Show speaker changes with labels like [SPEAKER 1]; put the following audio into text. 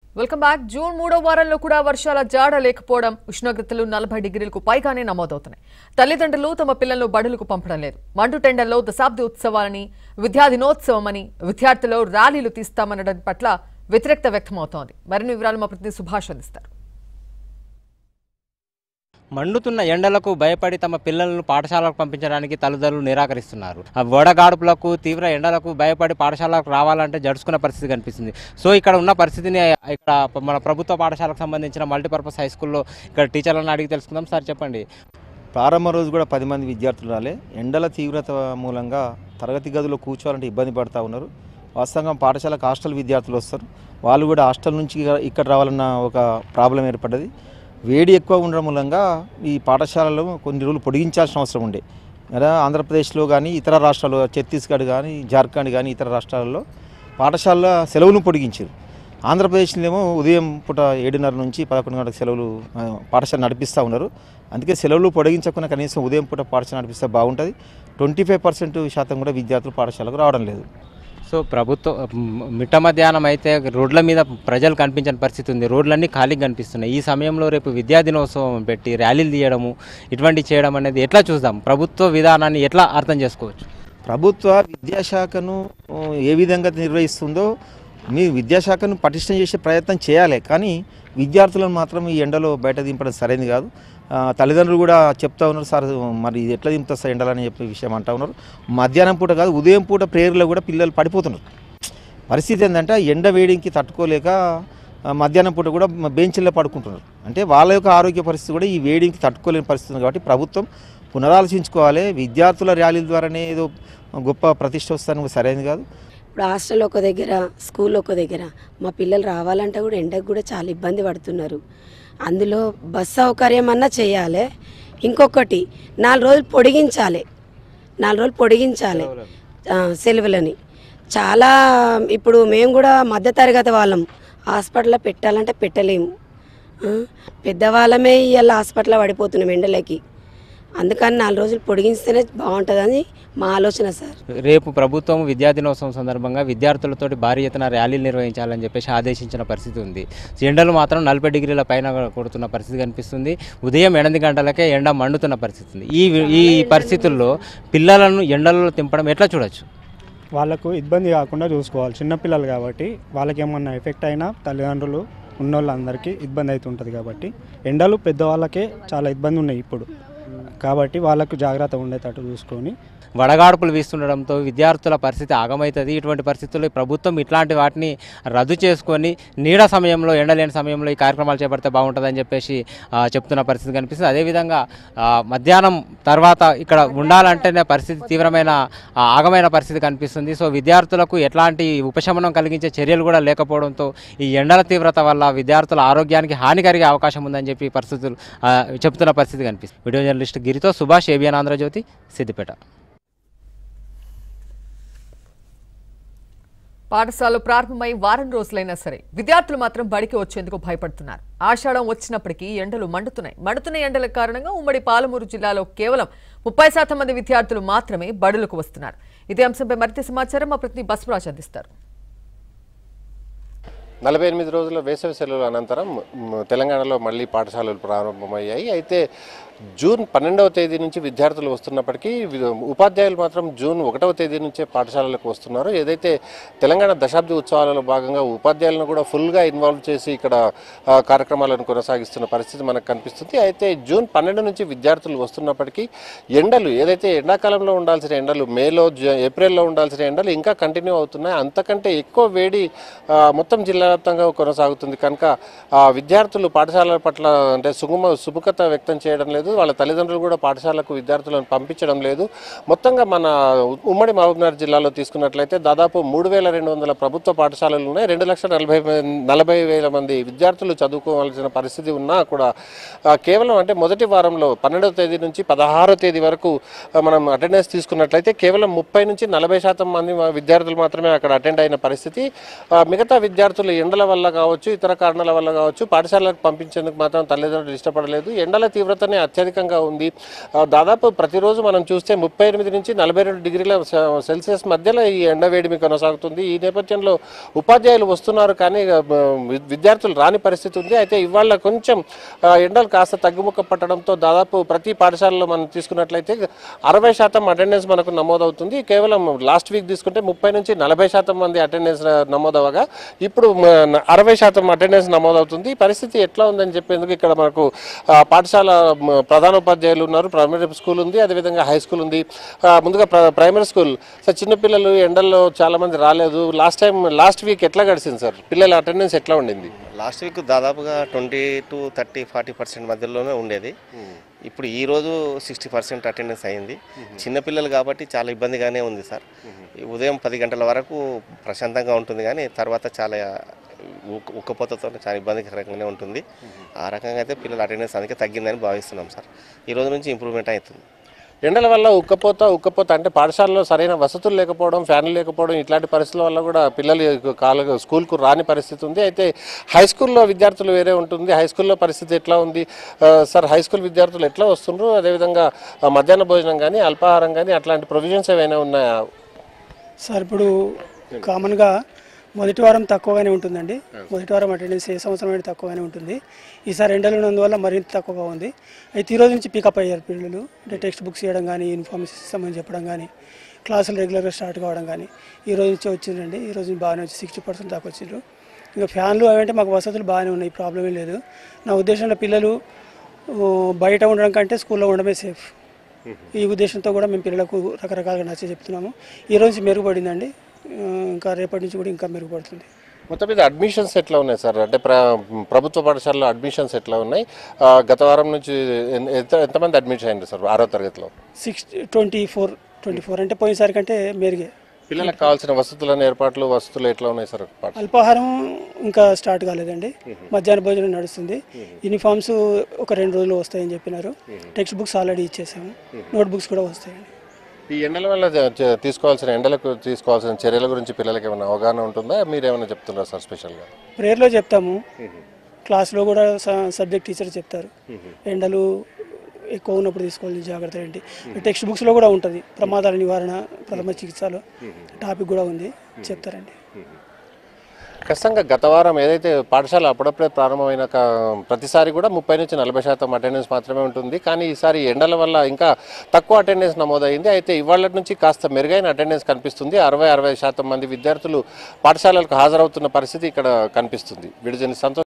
[SPEAKER 1] welcome back June మూడో వారంలో కూడా వర్షాల జాడ లేకపోవడం ఉష్ణోగ్రతలు నలభై డిగ్రీలకు పైగానే నమోదవుతున్నాయి తల్లిదండ్రులు తమ పిల్లలను బడులకు పంపడం లేదు మండు టెండర్లో దశాబ్ది ఉత్సవాలని విద్యా దినోత్సవం అని విద్యార్థులు ర్యాలీలు తీస్తామనడం పట్ల వ్యతిరేకత వ్యక్తమవుతోంది మరిన్ని వివరాలు మా ప్రతినిధి సుభాష్ అందిస్తారు
[SPEAKER 2] మండుతున్న ఎండలకు భయపడి తమ పిల్లలను పాఠశాలకు పంపించడానికి తల్లిదండ్రులు నిరాకరిస్తున్నారు ఆ వడగాడుపులకు తీవ్ర ఎండలకు భయపడి పాఠశాలకు రావాలంటే జడుచుకున్న పరిస్థితి కనిపిస్తుంది సో ఇక్కడ ఉన్న పరిస్థితిని ఇక్కడ మన ప్రభుత్వ పాఠశాలకు సంబంధించిన మల్టీపర్పస్ హై స్కూల్లో ఇక్కడ టీచర్లను అడిగి తెలుసుకుందాం సార్ చెప్పండి
[SPEAKER 3] ప్రారంభ రోజు కూడా పది మంది విద్యార్థులు రాలే ఎండల తీవ్రత మూలంగా తరగతి గదిలో కూర్చోవాలంటే ఇబ్బంది పడుతూ ఉన్నారు వాస్తవంగా పాఠశాలకు హాస్టల్ విద్యార్థులు వస్తారు వాళ్ళు కూడా హాస్టల్ నుంచి ఇక- ఇక్కడ రావాలన్న ఒక ప్రాబ్లం ఏర్పడ్డది వేడి ఎక్కువ ఉండడం మూలంగా ఈ పాఠశాలలో కొన్ని రోజులు పొడిగించాల్సిన అవసరం ఉండే కదా ఆంధ్రప్రదేశ్లో కానీ ఇతర రాష్ట్రాలు ఛత్తీస్గఢ్ కానీ జార్ఖండ్ కానీ ఇతర రాష్ట్రాల్లో పాఠశాల సెలవులు పొడిగించారు ఆంధ్రప్రదేశ్లో ఏమో ఉదయం పూట ఏడున్నర నుంచి పదకొండు గంటలకు సెలవులు ఆ, పాఠశాల నడిపిస్తూ ఉన్నారు అందుకే సెలవులు పొడిగించకుండా కనీసం ఉదయం పూట పాఠశాల నడిపిస్తే బాగుంటుంది ట్వంటీ ఫైవ్ పర్సెంట్ శాతం కూడా విద్యార్థులు పాఠశాలకు రావడం లేదు
[SPEAKER 2] సో ప్రభుత్వ మ్, మిట్ట మధ్యాహ్నం అయితే రోడ్ల మీద ప్రజలు కనిపించని పరిస్థితి ఉంది రోడ్లన్నీ ఖాళీగా కనిపిస్తున్నాయి ఈ సమయంలో రేపు విద్యా దినోత్సవం పెట్టి ర్యాలీలు తీయడము ఇటువంటి చేయడం అనేది ఎట్లా చూద్దాం ప్రభుత్వ విధానాన్ని ఎట్లా అర్థం చేసుకోవచ్చు
[SPEAKER 3] ప్రభుత్వ విద్యాశాఖను ఆ, ఏ విధంగా నిర్వహిస్తుందో మీ విద్యాశాఖను పటిష్టం చేసే ప్రయత్నం చేయాలి కానీ విద్యార్థులను మాత్రం ఈ ఎండలో బయట దింపడం సరైనది కాదు ఆ, తల్లిదండ్రులు కూడా చెప్తా ఉన్నారు సార్ మరి ఇది ఎట్లా దింపుతా సార్ ఎండలని చెప్పే విషయం అంటా ఉన్నారు మధ్యాహ్నం పూట కాదు ఉదయం పూట ప్రేయర్లో కూడా పిల్లలు పడిపోతున్నారు పరిస్థితి ఏంటంటే ఎండ వేడికి తట్టుకోలేక ఆ, మధ్యాహ్నం పూట కూడా బెంచ్ల్లో పడుకుంటున్నారు అంటే వాళ్ళ యొక్క ఆరోగ్య పరిస్థితి కూడా ఈ వేడికి తట్టుకోలేని పరిస్థితి ఉంది కాబట్టి ప్రభుత్వం పునరాలోచించుకోవాలి విద్యార్థుల ర్యాలీల ద్వారానే ఏదో గొప్ప ప్రతిష్ట వస్తాను సరైనది కాదు
[SPEAKER 4] ఇప్పుడు హాస్టల్ ఒక దగ్గర స్కూల్ ఒక దగ్గర మా పిల్లలు రావాలంటే కూడా ఎండకు కూడా చాలా ఇబ్బంది పడుతున్నారు అందులో బస్ సౌకర్యం అన్నా చేయాలి ఇంకొకటి నాలుగు రోజులు పొడిగించాలి నాలుగు రోజులు పొడిగించాలి ఆ, సెలవులని చాలా ఇప్పుడు మేము కూడా మధ్యతరగతి వాళ్ళం హాస్పిటల్లో పెట్టాలంటే పెట్టలేము ఆ, పెద్దవాళ్ళమే ఇవాళ హాస్పిటల్లో పడిపోతున్నాం ఎండలకి అందుకని నాలుగు రోజులు పొడిగిస్తేనే బాగుంటుందని మా ఆలోచన సార్
[SPEAKER 2] రేపు ప్రభుత్వం విద్యా దినోత్సవం సందర్భంగా విద్యార్థులతోటి భారీ ఎత్తున ర్యాలీలు నిర్వహించాలని చెప్పేసి ఆదేశించిన పరిస్థితి ఉంది ఎండలు మాత్రం నలభై డిగ్రీల పైన కొడుతున్న పరిస్థితి కనిపిస్తుంది ఉదయం ఎనిమిది గంటలకే ఎండ మండుతున్న పరిస్థితి ఉంది ఈ ఈ పరిస్థితుల్లో పిల్లలను ఎండలలో తింపడం ఎట్లా చూడొచ్చు
[SPEAKER 5] వాళ్ళకు ఇబ్బంది కాకుండా చూసుకోవాలి చిన్నపిల్లలు కాబట్టి వాళ్ళకి ఏమన్నా ఎఫెక్ట్ అయినా తల్లిదండ్రులు ఉన్నోళ్ళందరికీ ఇబ్బంది అవుతుంటుంది కాబట్టి ఎండలు పెద్దవాళ్ళకే చాలా ఇబ్బంది ఉన్నాయి ఇప్పుడు కాబట్టి వాళ్ళకు జాగ్రత్త ఉండేటట్టు చూసుకొని
[SPEAKER 2] వడగాడుపులు వీస్తుండడంతో విద్యార్థుల పరిస్థితి ఆగమవుతుంది ఇటువంటి పరిస్థితుల్లో ఈ ప్రభుత్వం ఇట్లాంటి వాటిని రద్దు చేసుకొని నీడ సమయంలో ఎండలేని సమయంలో ఈ కార్యక్రమాలు చేపడితే బాగుంటుందని చెప్పేసి ఆ, చెప్తున్న పరిస్థితి కనిపిస్తుంది అదేవిధంగా ఆ, మధ్యాహ్నం తర్వాత ఇక్కడ ఉండాలంటేనే పరిస్థితి తీవ్రమైన ఆ, ఆగమైన పరిస్థితి కనిపిస్తుంది సో విద్యార్థులకు ఎట్లాంటి ఉపశమనం కలిగించే చర్యలు కూడా లేకపోవడంతో ఈ ఎండల తీవ్రత వల్ల విద్యార్థుల ఆరోగ్యానికి హాని కలిగే అవకాశం ఉందని చెప్పి పరిస్థితులు ఆ, చెప్తున్న పరిస్థితి కనిపిస్తుంది వీడియో జర్నలిస్ట్ గిరితో సుభాష్ ఏబిఎన్ ఆంధ్రజ్యోతి సిద్దిపేట
[SPEAKER 1] పాఠశాలలు ప్రారంభమై వారం రోజులైనా సరే విద్యార్థులు మాత్రం బడికి వచ్చేందుకు భయపడుతున్నారు ఆషాఢం వచ్చినప్పటికీ ఎండలు మండుతున్నాయి మండుతున్న ఎండల కారణంగా ఉమ్మడి పాలమూరు జిల్లాలో కేవలం ముప్పై శాతం మంది విద్యార్థులు మాత్రమే బడులకు వస్తున్నారు ఇదే అంశంపై మరింత సమాచారం మా ప్రతినిధి బస్వరాజ్ అందిస్తారు
[SPEAKER 6] నలభై ఎనిమిది రోజుల వేసవి సెలవుల అనంతరం మ్, తెలంగాణలో మళ్ళీ పాఠశాలలు ప్రారంభమయ్యాయి అయితే జూన్ పన్నెండవ తేదీ నుంచి విద్యార్థులు వస్తున్నప్పటికీ వి- ఉపాధ్యాయులు మాత్రం జూన్ ఒకటవ తేదీ నుంచే పాఠశాలలకు వస్తున్నారు ఏదైతే తెలంగాణ దశాబ్ది ఉత్సవాలలో భాగంగా ఉపాధ్యాయులను కూడా ఫుల్గా ఇన్వాల్వ్ చేసి ఇక్కడ ఆ, కార్యక్రమాలను కొనసాగిస్తున్న పరిస్థితి మనకు కనిపిస్తుంది అయితే జూన్ పన్నెండు నుంచి విద్యార్థులు వస్తున్నప్పటికీ ఎండలు ఏదైతే ఎండాకాలంలో ఉండాల్సిన ఎండలు మేలో జ- ఏప్రిల్లో ఉండాల్సిన ఎండలు ఇంకా కంటిన్యూ అవుతున్నాయి అంతకంటే ఎక్కువ వేడి ఆ, మొత్తం జిల్లా వ్యాప్తంగా కొనసాగుతుంది కనుక ఆ, విద్యార్థులు పాఠశాలల పట్ల అంటే సుగుమ సుముఖత వ్యక్తం చేయడం లేదు వాళ్ళ తల్లిదండ్రులు కూడా పాఠశాలకు విద్యార్థులను పంపించడం లేదు మొత్తంగా మన ఉమ్మడి మహబూబ్నగర్ జిల్లాలో తీసుకున్నట్లయితే దాదాపు మూడు వేల రెండు వందల ప్రభుత్వ పాఠశాలలు ఉన్నాయి రెండు లక్షల నలభై మం- నలభై వేల మంది విద్యార్థులు చదువుకోవాల్సిన పరిస్థితి ఉన్నా కూడా ఆ, కేవలం అంటే మొదటి వారంలో పన్నెండవ తేదీ నుంచి పదహారో తేదీ వరకు ఆ, మనం అటెండెన్స్ తీసుకున్నట్లయితే కేవలం ముప్పై నుంచి నలభై శాతం మంది మా విద్యార్థులు మాత్రమే అక్కడ అటెండ్ అయిన పరిస్థితి ఆ, మిగతా విద్యార్థులు ఎండల వల్ల కావచ్చు ఇతర కారణాల వల్ల కావచ్చు పాఠశాలకు పంపించేందుకు మాత్రం తల్లిదండ్రులు ఇష్టపడలేదు ఎండల తీవ్రతనే అత్యధికంగా ఉంది ఆ, దాదాపు ప్రతిరోజు మనం చూస్తే ముప్పై ఎనిమిది నుంచి నలభై రెండు డిగ్రీల సె- సెల్సియస్ మధ్యలో ఈ ఎండ వేడిమి కొనసాగుతుంది ఈ నేపథ్యంలో ఉపాధ్యాయులు వస్తున్నారు కానీ ఆ, వి- విద్యార్థులు రాని పరిస్థితి ఉంది అయితే ఇవాళ కొంచెం ఆ, ఎండలు కాస్త తగ్గుముఖ పట్టడంతో దాదాపు ప్రతి పాఠశాలలో మనం తీసుకున్నట్లయితే అరవై శాతం అటెండెన్స్ మనకు నమోదవుతుంది కేవలం లాస్ట్ వీక్ తీసుకుంటే ముప్పై నుంచి నలభై శాతం మంది అటెండెన్స్ నమోదవగా ఇప్పుడు మ- అరవై శాతం అటెండెన్స్ నమోదవుతుంది ఈ పరిస్థితి ఎట్లా ఉందని చెప్పేందుకు ఇక్కడ మనకు ఆ, పాఠశాల మ, ప్రధాన ఉపాధ్యాయులు ఉన్నారు ప్రైమరీ స్కూల్ ఉంది అదేవిధంగా హై స్కూల్ ఉంది ఆ, ముందుగా ప్ర- ప్రైమరీ స్కూల్ సార్ చిన్నపిల్లలు ఎండల్లో చాలా మంది రాలేదు లాస్ట్ టైం లాస్ట్ వీక్ ఎట్లా గడిచింది సార్ పిల్లల అటెండెన్స్ ఎట్లా ఉండింది
[SPEAKER 7] లాస్ట్ వీక్ దాదాపుగా twenty two thirty forty percent మధ్యలోనే ఉండేది ఇప్పుడు ఈ రోజు సిక్స్టీ పర్సెంట్ అటెండెన్స్ అయింది చిన్నపిల్లలు కాబట్టి చాలా ఇబ్బందిగానే ఉంది సార్ ఈ ఉదయం పది గంటల వరకు ప్రశాంతంగా ఉంటుంది కానీ తర్వాత చాలా ఉక్క ఉక్కపోతతో చాలా ఇబ్బందికరంగానే ఉంటుంది ఆ రకంగా అయితే పిల్లల అటెండెన్స్ అందుకే తగ్గిందని భావిస్తున్నాం సార్ ఈ రోజు నుంచి ఇంప్రూవ్మెంట్ అవుతుంది
[SPEAKER 6] ఎండల వల్ల ఉక్కపోత ఉక్కపోత అంటే పాఠశాలలో సరైన వసతులు లేకపోవడం ఫ్యాన్లు లేకపోవడం ఇట్లాంటి పరిస్థితుల వల్ల కూడా పిల్లలు కాల స్కూల్కు రాని పరిస్థితి ఉంది అయితే హై స్కూల్లో విద్యార్థులు వేరే ఉంటుంది హై స్కూల్లో పరిస్థితి ఎట్లా ఉంది ఆ, సార్ హై స్కూల్ విద్యార్థులు ఎట్లా వస్తుండ్రు అదేవిధంగా ఆ, మధ్యాహ్న భోజనం కానీ అల్పాహారం కానీ అట్లాంటి ప్రొవిజన్స్ ఏమైనా ఉన్నాయా
[SPEAKER 8] సార్ ఇప్పుడు కామన్గా మొదటి వారం తక్కువగానే ఉంటుందండి మొదటి వారం అటెండెన్స్ ఏ సంవత్సరం అయినా తక్కువగానే ఉంటుంది ఈసారి ఎండలు ఉన్నందువల్ల మరింత తక్కువగా ఉంది అయితే ఈ రోజు నుంచి పికప్ అయ్యారు పిల్లలు అంటే టెక్స్ట్ బుక్స్ ఇవ్వడం కానీ యూనిఫామ్స్ ఇస్తామని చెప్పడం కానీ క్లాసులు రెగ్యులర్గా స్టార్ట్ కావడం కానీ ఈ రోజు నుంచి వచ్చిందండి ఈ రోజు బాగానే వచ్చి సిక్స్టీ పర్సెంట్ దాకా వచ్చిండ్రు ఇంకా ఫ్యాన్లు అవంటే మాకు వసతులు బాగానే ఉన్నాయి ప్రాబ్లం ఏం లేదు నా ఉద్దేశంలో పిల్లలు ఊ, బయట ఉండడం కంటే స్కూల్లో ఉండడమే సేఫ్ ఈ ఉద్దేశంతో కూడా మేము పిల్లలకు రకరకాలుగా నచ్చ చెప్తున్నాము ఈ రోజు మెరుగుపడిందండి ఆ, ఇంకా రేపటి నుంచి కూడా ఇంకా మెరుగుపడుతుంది
[SPEAKER 6] మొత్తం మీద అడ్మిషన్స్ ఎట్లా ఉన్నాయి సార్ అంటే ప్ర ప్రభుత్వ పాఠశాలలో అడ్మిషన్స్ ఎట్లా ఉన్నాయి ఆ, గత వారం నుంచి ఎన్- ఎంత ఎంతమంది అడ్మిషన్ అయ్యారు సార్ ఆరో తరగతిలో
[SPEAKER 8] six twenty four twenty four అంటే పోయినసారి కంటే మెరుగే
[SPEAKER 6] పిల్లలకు కావాల్సిన వసతులను ఏర్పాట్లు వసతులు ఎట్లా ఉన్నాయి సార్ పాఠ
[SPEAKER 8] అల్పాహారం ఇంకా స్టార్ట్ కాలేదండి మధ్యాహ్న భోజనం నడుస్తుంది యూనిఫామ్స్ ఒక రెండు రోజులు వస్తాయని చెప్పినారు టెక్స్ట్ బుక్స్ ఆల్రెడీ ఇచ్చేసాము నోట్ బుక్స్ కూడా వస్తాయండి
[SPEAKER 6] ఈ ఎండల వల్ల జ- జ- తీసుకోవాల్సిన ఎండలకు తీసుకోవాల్సిన చర్యల గురించి పిల్లలకి ఏమైనా అవగాహన ఉంటుందా మీరు ఏమైనా చెప్తున్నారా సార్ స్పెషల్గా
[SPEAKER 8] ప్రేయర్లో చెప్తాము క్లాస్లో కూడా సబ్జెక్ట్ టీచర్ చెప్తారు ఎండలు ఎక్కువ ఉన్నప్పుడు తీసుకోవాల్సిన జాగ్రత్త ఏంటి టెక్స్ట్ బుక్స్లో కూడా ఉంటుంది ప్రమాదాల నివారణ ప్రథమ చికిత్సలో టాపిక్ కూడా ఉంది చెప్తారండి
[SPEAKER 6] ఖచ్చితంగా గత వారం ఏదైతే పాఠశాల అప్పుడప్పుడే ప్రారంభమైన క- ప్రతిసారి కూడా ముప్పై నుంచి నలభై శాతం అటెండెన్స్ మాత్రమే ఉంటుంది కానీ ఈసారి ఎండల వల్ల ఇంకా తక్కువ అటెండెన్స్ నమోదైంది అయితే ఇవాళ నుంచి కాస్త మెరుగైన అటెండెన్స్ కనిపిస్తుంది అరవై అరవై శాతం మంది విద్యార్థులు పాఠశాలలకు హాజరవుతున్న పరిస్థితి ఇక్కడ కనిపిస్తుంది విడుదల సంతోష్